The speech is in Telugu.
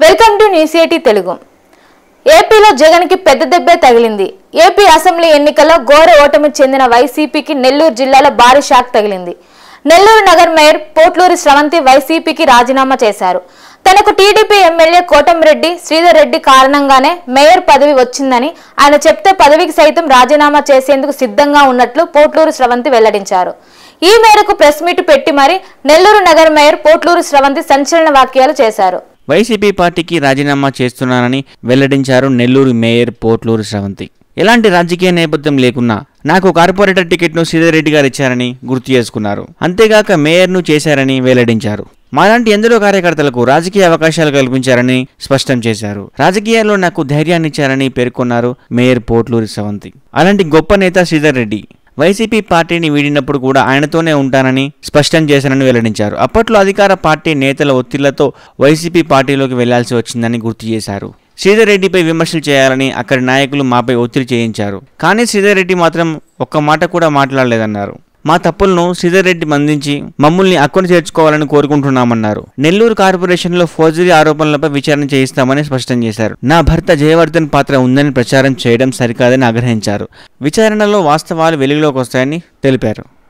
welcome to news eighty Telugu ఏపీలో జగన్కి పెద్ద దెబ్బే తగిలింది ఏపీ అసెంబ్లీ ఎన్నికల్లో ఘోర ఓటమి చెందిన వైసీపీకి నెల్లూరు జిల్లాలో భారీ షాక్ తగిలింది నెల్లూరు నగర్ మేయర్ పోట్లూరి స్రవంతి వైసీపీకి రాజీనామా చేశారు తనకు టీడీపీ ఎమ్మెల్యే కోటంరెడ్డి శ్రీధర్ రెడ్డి కారణంగానే మేయర్ పదవి వచ్చిందని ఆయన చెప్తే పదవికి సైతం రాజీనామా చేసేందుకు సిద్ధంగా ఉన్నట్లు పోట్లూరు స్రవంతి వెల్లడించారు ఈ మేరకు ప్రెస్ మీట్ పెట్టి మరి నెల్లూరు నగర మేయర్ పోట్లూరు స్రవంతి సంచలన వ్యాఖ్యలు చేశారు వైసీపీ పార్టీకి రాజీనామా చేస్తున్నానని వెల్లడించారు నెల్లూరు మేయర్ పోట్లూరు శ్రవంతి ఎలాంటి రాజకీయ నేపథ్యం లేకున్నా నాకు కార్పొరేటర్ టికెట్ను సీతారెడ్డి గారు ఇచ్చారని గుర్తు చేసుకున్నారు అంతేగాక మేయర్ను చేశారని వెల్లడించారు మాలాంటి ఎందరో కార్యకర్తలకు రాజకీయ అవకాశాలు కల్పించారని స్పష్టం చేశారు రాజకీయాల్లో నాకు ధైర్యాన్ని ఇచ్చారని పేర్కొన్నారు మేయర్ పోట్లూరి శ్రవంతి అలాంటి గొప్ప నేత శ్రీధర్ రెడ్డి వైసీపీ పార్టీని వీడినప్పుడు కూడా ఆయనతోనే ఉంటానని స్పష్టం చేశానని వెల్లడించారు అప్పట్లో అధికార పార్టీ నేతల ఒత్తిళ్లతో వైసీపీ పార్టీలోకి వెళ్లాల్సి వచ్చిందని గుర్తు చేశారు శ్రీధర్ రెడ్డిపై విమర్శలు చేయాలని అక్కడి నాయకులు మాపై ఒత్తిడి చేయించారు కానీ శ్రీధర్ రెడ్డి మాత్రం ఒక్క మాట కూడా మాట్లాడలేదన్నారు మా తప్పులను శ్రీధర్ రెడ్డి మందించి మమ్మల్ని అక్కును చేర్చుకోవాలని కోరుకుంటున్నామన్నారు నెల్లూరు కార్పొరేషన్లో ఫోర్జరీ ఆరోపణలపై విచారణ చేయిస్తామని స్పష్టం చేశారు నా భర్త జయవర్ధన్ పాత్ర ఉందని ప్రచారం చేయడం సరికాదని ఆగ్రహించారు విచారణలో వాస్తవాలు వెలుగులోకి వస్తాయని తెలిపారు